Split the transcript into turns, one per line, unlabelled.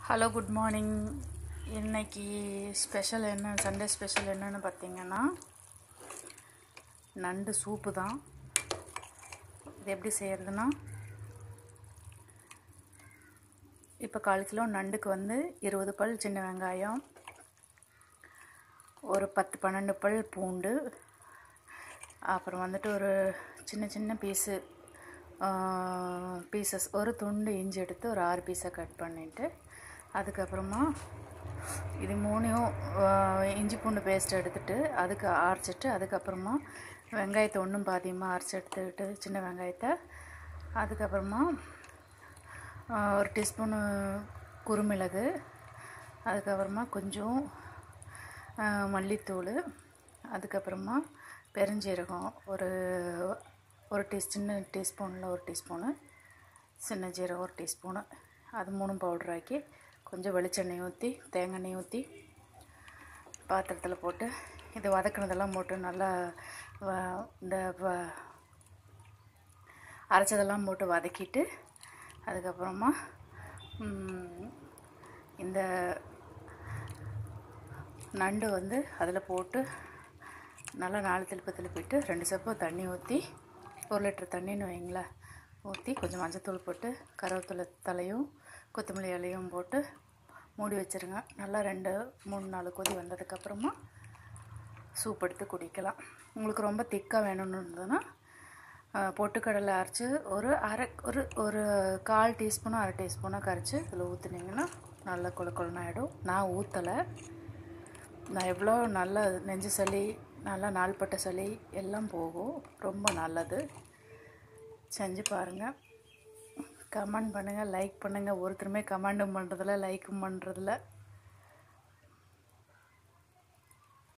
hello good morning இன்னைக்கு special என்ன Sunday special என்னன்னு பார்த்தீங்கன்னா நண்டு சூப்பு தான் இது எப்படி செய்கிறதுனா இப்போ கால் கிலோ நண்டுக்கு வந்து இருபது பல் சின்ன வெங்காயம் ஒரு பத்து பன்னெண்டு பல் பூண்டு அப்புறம் வந்துட்டு ஒரு சின்ன சின்ன பீஸு பீசஸ் ஒரு துண்டு இஞ்சி எடுத்து ஒரு ஆறு பீஸை கட் பண்ணிவிட்டு அதுக்கப்புறமா இது மூணையும் ஆஹ், இஞ்சி பூண்டு பேஸ்ட் எடுத்துட்டு அதுக்கு அரைச்சிட்டு அதுக்கப்புறமா வெங்காயத்தை ஒன்றும் பாதியமாக அரைச்சி எடுத்துக்கிட்டு சின்ன வெங்காயத்தை அதுக்கப்புறமா ஆஹ், ஒரு டீஸ்பூனு குருமிளகு அதுக்கப்புறமா கொஞ்சம் ஆஹ், மல்லித்தூள் அதுக்கப்புறமா பெருஞ்சீரகம் ஒரு ஒரு டீ சின்ன டீஸ்பூனில் ஒரு டீஸ்பூனு சின்ன ஜீரகம் ஒரு டீஸ்பூனு அது மூணும் பவுடர் ஆக்கி கொஞ்சம் வெளிச்செண்ணெய் ஊற்றி தேங்காய் எண்ணெய் ஊற்றி பாத்திரத்தில் போட்டு இது வதக்குனதெல்லாம் போட்டு நல்லா வ- இந்த வ- அரைச்சதெல்லாம் போட்டு வதக்கிட்டு அதுக்கப்புறமா ம், இந்த நண்டு வந்து அதில் போட்டு நல்லா நாலு திருப்பி திருப்பிட்டு ரெண்டு செப்பு தண்ணி ஊற்றி ஒரு லிட்டர் தண்ணின்னு வைங்களேன் ஊற்றி கொஞ்சம் மஞ்சத்தூள் போட்டு கருவேப்பிலை தலையும் கொத்தமல்லி இலையும் போட்டு மூடி வச்சிருங்க நல்லா ரெண்டு மூணு நாலு கொதி வந்ததுக்கப்புறமா சூப் எடுத்து குடிக்கலாம் உங்களுக்கு ரொம்ப திக்காக வேணும்னு இருந்ததுன்னா அஹ், பொட்டுக்கடலை அரைச்சி ஒரு அரை ஒரு ஒரு கால் டீஸ்பூனோ அரை டீஸ்பூனோ கரைச்சி இதில் ஊற்றுனீங்கன்னா நல்லா கொழ கொழன்னு ஆகிடும் நான் ஊற்றலை நான் எவ்வளோ நல்ல நெஞ்சு சளி நல்லா நாள்பட்ட சளி எல்லாம் போகும் ரொம்ப நல்லது செஞ்சு பாருங்கள் கமெண்ட் பண்ணுங்கள் லைக் பண்ணுங்கள் ஒருத்தருமே கமெண்டும் பண்ணுறதில்ல லைக்கும் பண்ணுறதில்ல